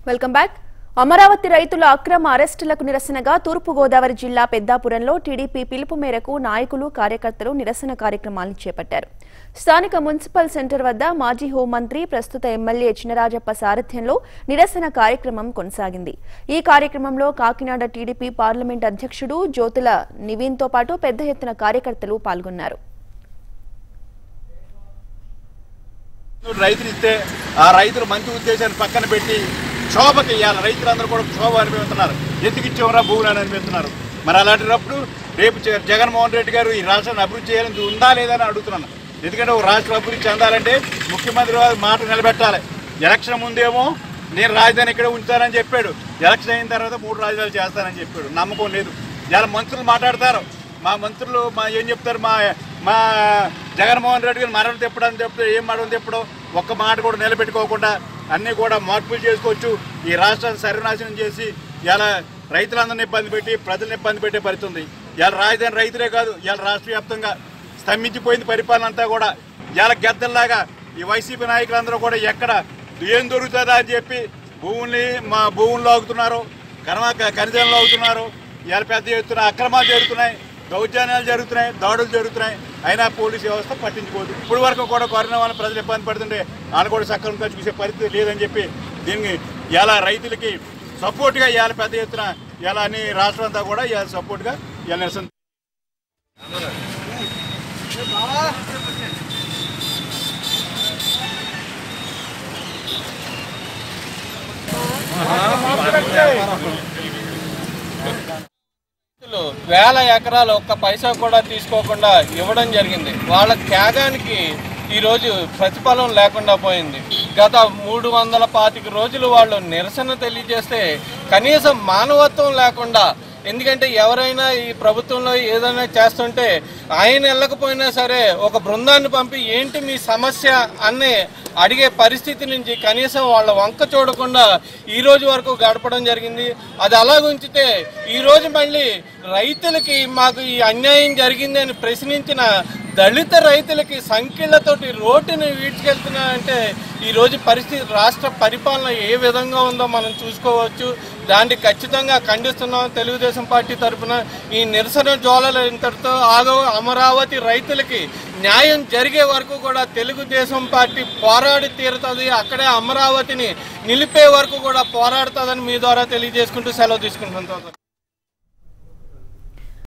welcome back Amaravati రైతుల అక్రమ అరెస్టులకు నిరసనగా తూర్పుగోదావరి జిల్లా పెద్దాపురంలో టీడీపీ పిలుపు మేరకు నాయకులు కార్యకర్తలు నిరసన కార్యక్రమాలను చేపట్టారు స్థానిక మున్సిపల్ సెంటర్ వద్ద మాజీ హోంమంత్రి ప్రస్తుత ఎమ్మెల్యే చినరాజప్ప సారథ్యంలో నిరసన కార్యక్రమం కొనసాగింది ఈ కార్యక్రమంలో కాకినాడ టీడీపీ పార్లమెంట్ అధ్యక్షుడు జ్యోతుల నివీన్తో పాటు పెద్ద ఎత్తున కార్యకర్తలు పాల్గొన్నారు రైతులు ఇస్తే ఆ రైతులు మంచి ఉద్దేశాన్ని పక్కన పెట్టి క్షోభకి ఇవ్వాలి రైతులందరూ కూడా క్షోభ అనిపిస్తున్నారు ఎందుకు ఇచ్చేవరా భూములు అని అనిపిస్తున్నారు మరి అలాంటినప్పుడు రేపు జ- జగన్మోహన్ రెడ్డి గారు ఈ రాష్ట్రాన్ని అభివృద్ధి చేయాలని ఉందా లేదా అని అడుగుతున్నాను ఎందుకంటే ఒక రాష్ట్రం అభివృద్ధి చెందాలంటే ముఖ్యమంత్రి వారు మాట నిలబెట్టాలి ఎలక్షన్ ముందేమో నేను రాజధాని ఇక్కడే ఉంచుతానని చెప్పాడు ఎలక్షన్ అయిన తర్వాత మూడు రాజధానులు చేస్తానని చెప్పాడు నమ్మకం లేదు ఇలా మంత్రులు మాట్లాడతారు మా మంత్రులు మా ఏం చెప్తారు మా మా జగన్మోహన్ రెడ్డి గారు మరణం తెప్పడం చెప్తే ఏం మరణం తెప్పడం ఒక్క మాట కూడా నిలబెట్టుకోకుండా అన్నీ కూడా మార్పులు చేసుకోవచ్చు ఈ రాష్ట్రాన్ని సర్వనాశనం చేసి ఇలా రైతులందరినీ ఇబ్బంది పెట్టి ప్రజలను ఇబ్బంది పెట్టే పరిస్థితి ఉంది ఇలా రాజధాని రైతులే కాదు ఇలా రాష్ట్ర వ్యాప్తంగా స్తంభించిపోయింది పరిపాలన అంతా కూడా ఇలా గద్దల్లాగా ఈ వైసీపీ నాయకులందరూ కూడా ఎక్కడ ఏం దొరుకుతుందా అని చెప్పి భూముల్ని మా భూములు లాగుతున్నారు కర్మ ఖనిజాలు లాగుతున్నారు ఇలా పెద్ద ఎత్తున అక్రమాలు జరుగుతున్నాయి దౌర్జన్యాలు జరుగుతున్నాయి దాడులు జరుగుతున్నాయి అయినా పోలీసు వ్యవస్థ పట్టించుకోదు ఇప్పుడు వరకు కూడా కరోనా వల్ల ప్రజలు ఇబ్బంది పడుతుంటే వాళ్ళు కూడా సక్రమంగా చూసే పరిస్థితి లేదని చెప్పి దీనికి ఇలా రైతులకి సపోర్ట్గా ఇవాళ పెద్ద ఎత్తున ఇలా అన్ని రాష్ట్రం అంతా కూడా ఇవాళ సపోర్ట్గా ఇలా నిరసన రైతులు వేల ఎకరాలు ఒక్క పైసా కూడా తీసుకోకుండా ఇవ్వడం జరిగింది వాళ్ళ త్యాగానికి ఈరోజు ప్రతిఫలం లేకుండా పోయింది గత మూడు వందల పాతిక రోజులు వాళ్ళు నిరసన తెలియజేస్తే కనీసం మానవత్వం లేకుండా ఎందుకంటే ఎవరైనా ఈ ప్రభుత్వంలో ఏదైనా చేస్తుంటే ఆయన వెళ్ళకపోయినా సరే ఒక బృందాన్ని పంపి ఏంటి మీ సమస్య అనే అడిగే పరిస్థితి నుంచి కనీసం వాళ్ళ వంక చూడకుండా ఈ రోజు వరకు గడపడం జరిగింది అది అలా ఉంచితే ఈ రోజు మళ్ళీ రైతులకి మాకు ఈ అన్యాయం జరిగింది అని ప్రశ్నించిన దళిత రైతులకి సంఖ్యలతోటి రోడ్డుని వీడ్చుకెళ్తున్నా అంటే ఈ రోజు పరిస్థితి రాష్ట్ర పరిపాలన ఏ విధంగా ఉందో మనం చూసుకోవచ్చు దాన్ని ఖచ్చితంగా ఖండిస్తున్నాం తెలుగుదేశం పార్టీ తరఫున ఈ నిరసన జ్వాలలు ఇంతటితో ఆగవు అమరావతి రైతులకి న్యాయం జరిగే వరకు కూడా తెలుగుదేశం పార్టీ పోరాడి తీరుతుంది అక్కడే అమరావతిని నిలిపే వరకు కూడా పోరాడుతుందని మీ ద్వారా తెలియజేసుకుంటూ సెలవు తీసుకుంటున్నాం